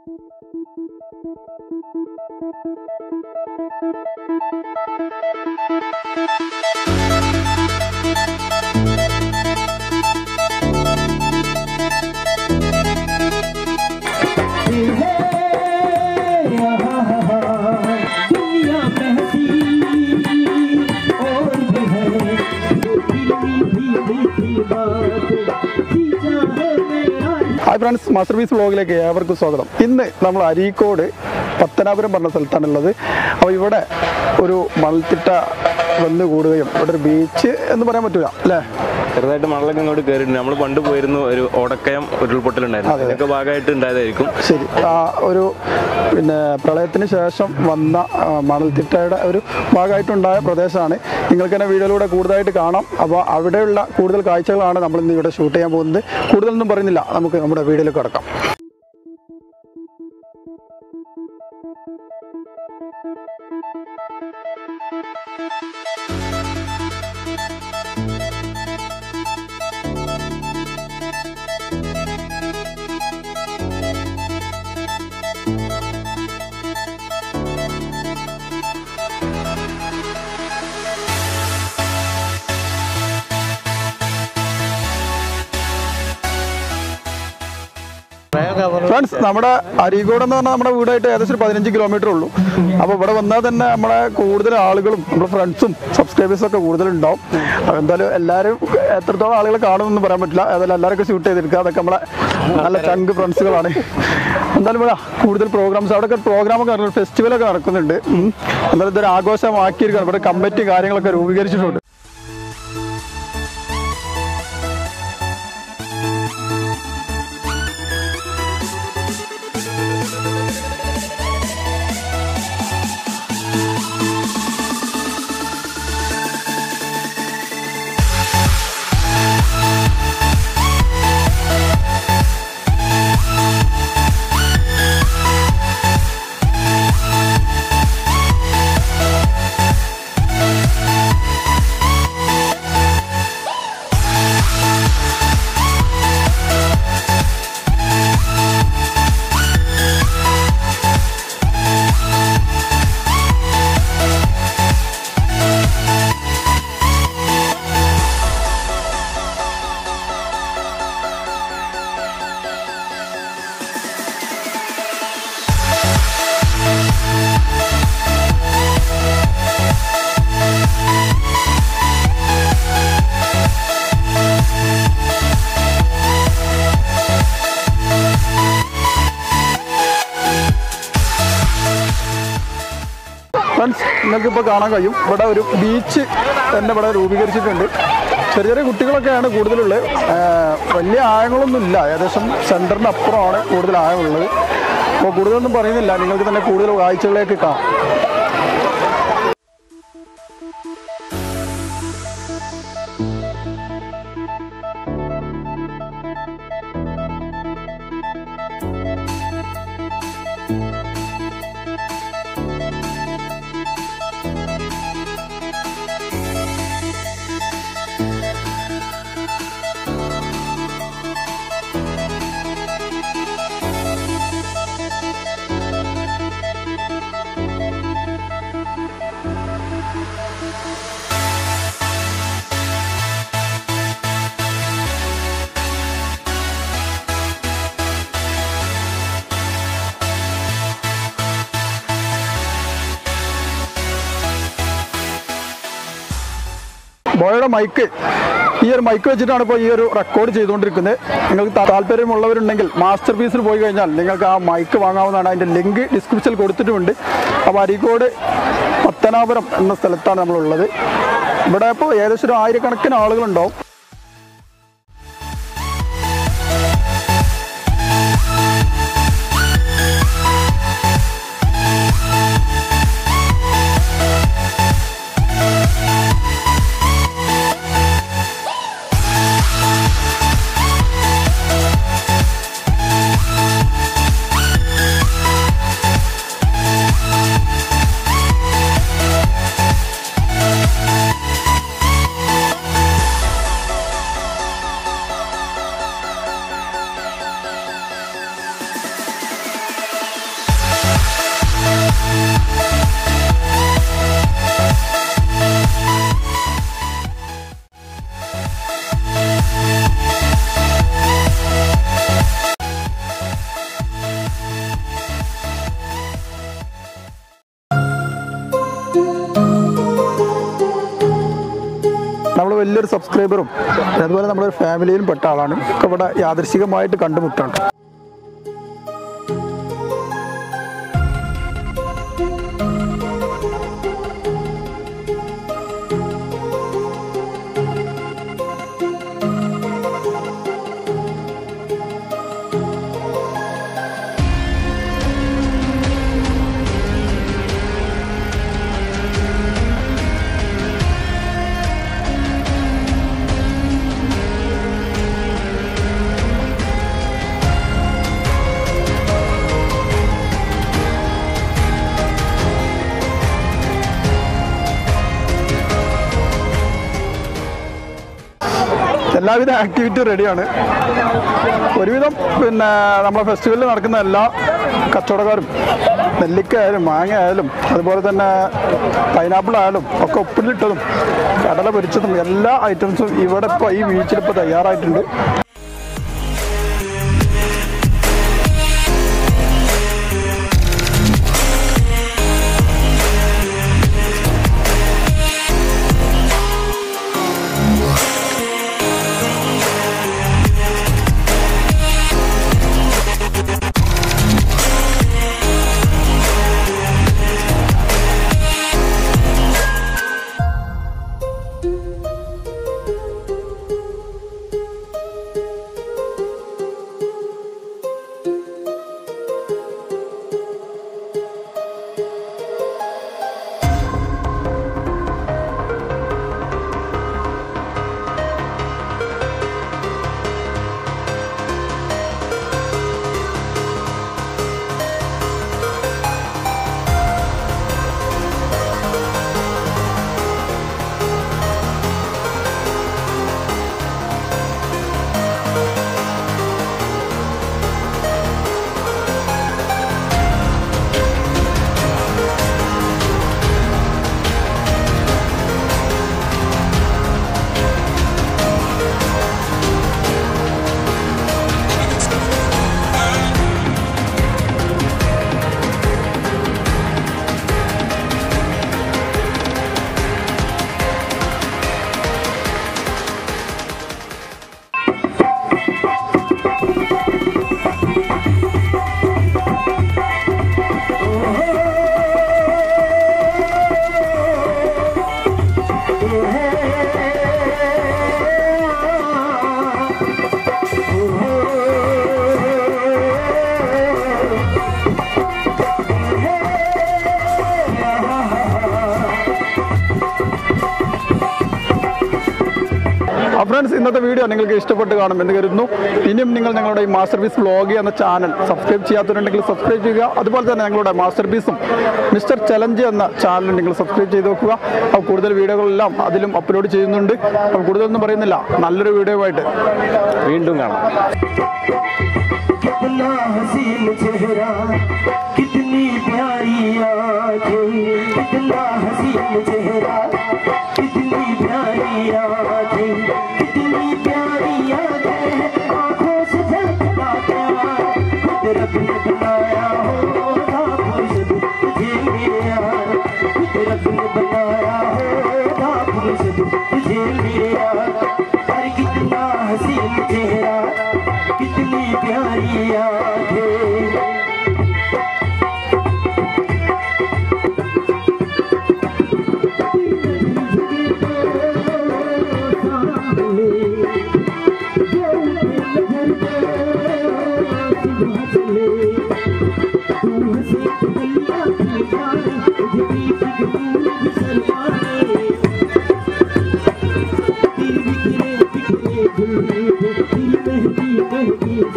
दुनिया कहती और भी है मीठी मीठी बात जी चाहे मेरा ഹായ് ഫ്രണ്ട്സ് മാസ്റ്റർ പീസ് വ്ളോഗിലേക്ക് ഏവർക്കും സ്വാഗതം ഇന്ന് നമ്മൾ അരീക്കോട് പത്തനാപുരം പറഞ്ഞ സ്ഥലത്താണുള്ളത് അപ്പോൾ ഇവിടെ ഒരു മണൽത്തിട്ട വന്ന് കൂടുകയും ഇവിടെ ഒരു ബീച്ച് എന്ന് പറയാൻ പറ്റൂല അല്ലേ ചെറുതായിട്ട് മണലൊക്കെ ഇങ്ങോട്ട് കയറിയിട്ടുണ്ട് നമ്മൾ പണ്ട് പോയിരുന്നു ഒരു ഓടക്കയം ഉരുൾപൊട്ടലുണ്ടായിരുന്നു അതെ. അതിനൊക്കെ ഭാഗമായിട്ട് ഉണ്ടായതായിരിക്കും ശരി ആ ഒരു പിന്നെ പ്രളയത്തിന് ശേഷം വന്ന ആ, മണൽത്തിട്ടയുടെ ഒരു ഭാഗമായിട്ടുണ്ടായ പ്രദേശമാണ് നിങ്ങൾക്ക് തന്നെ വീഡിയോയിലൂടെ കൂടുതലായിട്ട് കാണാം അപ്പോൾ അവിടെയുള്ള കൂടുതൽ കാഴ്ചകളാണ് നമ്മൾ ഇന്ന് ഇവിടെ ഷൂട്ട് ചെയ്യാൻ പോകുന്നത് കൂടുതലൊന്നും പറയുന്നില്ല നമുക്ക് നമ്മുടെ വീഡിയോയിലേക്ക് കടക്കാം ഫ്രണ്ട്സ് നമ്മുടെ അരീക്കോട് എന്ന് പറഞ്ഞാൽ നമ്മുടെ വീടായിട്ട് ഏകദേശം ഒരു പതിനഞ്ച് കിലോമീറ്റർ ഉള്ളൂ അപ്പോൾ ഇവിടെ വന്നാൽ തന്നെ നമ്മളെ കൂടുതൽ ആളുകളും നമ്മുടെ ഫ്രണ്ട്സും സബ്സ്ക്രൈബേഴ്സും ഒക്കെ കൂടുതലുണ്ടാവും അപ്പോൾ എന്തായാലും എല്ലാവരും എത്രത്തോളം ആളുകൾ കാണുമെന്ന് പറയാൻ പറ്റില്ല ഏതായാലും എല്ലാവർക്കും ഷൂട്ട് ചെയ്തെടുക്കുക അതൊക്കെ നമ്മളെ നല്ല ചങ്ക് ഫ്രണ്ട്സുകളാണ് എന്തായാലും ഇവിടെ കൂടുതൽ പ്രോഗ്രാംസ് അവിടെ പ്രോഗ്രാമൊക്കെ നടക്കുന്നു ഫെസ്റ്റിവലൊക്കെ നടക്കുന്നുണ്ട് ഉം. എന്തായാലും ഇതൊരു ആഘോഷമാക്കിയിരിക്കുകയാണ് ഇവിടെ കമ്മിറ്റി കാര്യങ്ങളൊക്കെ രൂപീകരിച്ചിട്ടുണ്ട് ഫ്രണ്ട്സ് നിങ്ങൾക്ക് ഇപ്പോൾ കാണാൻ കഴിയും ഇവിടെ ഒരു ബീച്ച് തന്നെ ഇവിടെ രൂപീകരിച്ചിട്ടുണ്ട് ചെറിയ ചെറിയ കുട്ടികളൊക്കെയാണ് കൂടുതലുള്ളത് ആഹ് വലിയ ആഴങ്ങളൊന്നുമില്ല ഏകദേശം സെൻറ്ററിന് അപ്പുറമാണ് കൂടുതൽ ആഴമുള്ളത് അപ്പോൾ കൂടുതലൊന്നും പറയുന്നില്ല നിങ്ങൾക്ക് തന്നെ കൂടുതൽ കാഴ്ചകളിലേക്ക് കാണാം ബോയുടെ മൈക്ക് ഈ ഒരു മൈക്ക് വെച്ചിട്ടാണ് ഇപ്പോൾ ഈ ഒരു റെക്കോർഡ് ചെയ്തുകൊണ്ടിരിക്കുന്നത് നിങ്ങൾക്ക് താ- താല്പര്യമുള്ളവരുണ്ടെങ്കിൽ മാസ്റ്റർ പീസിൽ പോയി കഴിഞ്ഞാൽ നിങ്ങൾക്ക് ആ മൈക്ക് വാങ്ങാവുന്നതാണ് അതിൻ്റെ ലിങ്ക് ഡിസ്ക്രിപ്ഷനിൽ കൊടുത്തിട്ടുമുണ്ട് അപ്പോൾ അരീക്കോട് പത്തനാപുരം എന്ന സ്ഥലത്താണ് നമ്മളുള്ളത് ഇവിടെ ഇപ്പോൾ ഏകദേശം ഒരു ആയിരക്കണക്കിന് ആളുകളുണ്ടാവും വലിയൊരു സബ്സ്ക്രൈബറും അതുപോലെ നമ്മുടെ ഒരു ഫാമിലിയിലും പെട്ട ആളാണ് ഒക്കെ ഇവിടെ യാദൃശികമായിട്ട് കണ്ടുമുട്ടാണ് എല്ലാവിധ ആക്ടിവിറ്റി റെഡിയാണ് ഒരുവിധം പിന്നെ നമ്മുടെ ഫെസ്റ്റിവലിൽ നടക്കുന്ന എല്ലാ കച്ചവടക്കാരും നെല്ലിക്ക ആയാലും മാങ്ങ ആയാലും അതുപോലെ തന്നെ പൈനാപ്പിൾ ആയാലും ഒക്കെ ഉപ്പിലിട്ടതും കടല പൊരിച്ചതും എല്ലാ ഐറ്റംസും ഇവിടെ ഇപ്പോൾ ഈ ബീച്ചിൽ ഇപ്പോൾ തയ്യാറായിട്ടുണ്ട് ഫ്രണ്ട്സ് ഇന്നത്തെ വീഡിയോ നിങ്ങൾക്ക് ഇഷ്ടപ്പെട്ട് കാണും എന്ന് കരുതുന്നു ഇനിയും നിങ്ങൾ ഞങ്ങളുടെ ഈ മാസ്റ്റർ പീസ് വ്ളോഗ് എന്ന ചാനൽ സബ്സ്ക്രൈബ് ചെയ്യാത്തവരുണ്ടെങ്കിൽ സബ്സ്ക്രൈബ് ചെയ്യുക അതുപോലെ തന്നെ ഞങ്ങളുടെ മാസ്റ്റർ പീസും മിസ്റ്റർ ചലഞ്ച് എന്ന ചാനൽ നിങ്ങൾ സബ്സ്ക്രൈബ് ചെയ്ത് നോക്കുക അപ്പോൾ കൂടുതൽ വീഡിയോകളെല്ലാം അതിലും അപ്ലോഡ് ചെയ്യുന്നുണ്ട് അപ്പോൾ കൂടുതലൊന്നും പറയുന്നില്ല നല്ലൊരു വീഡിയോ ആയിട്ട് വീണ്ടും കാണാം कितना हसीन चेहरा कितनी प्यारी आंखें कितना हसीन चेहरा कितनी प्यारी आंखें कितनी प्यारी आंखें आंखों से झलकता प्यार खुद रब ने बनाया होगा फुर्सत तुझे मेरे यार खुद रब ने बनाया होगा फुर्सत तुझे मेरे यार अरे कितना हसीन चेहरा कितनी प्यारी आंखें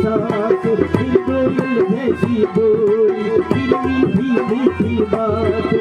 बात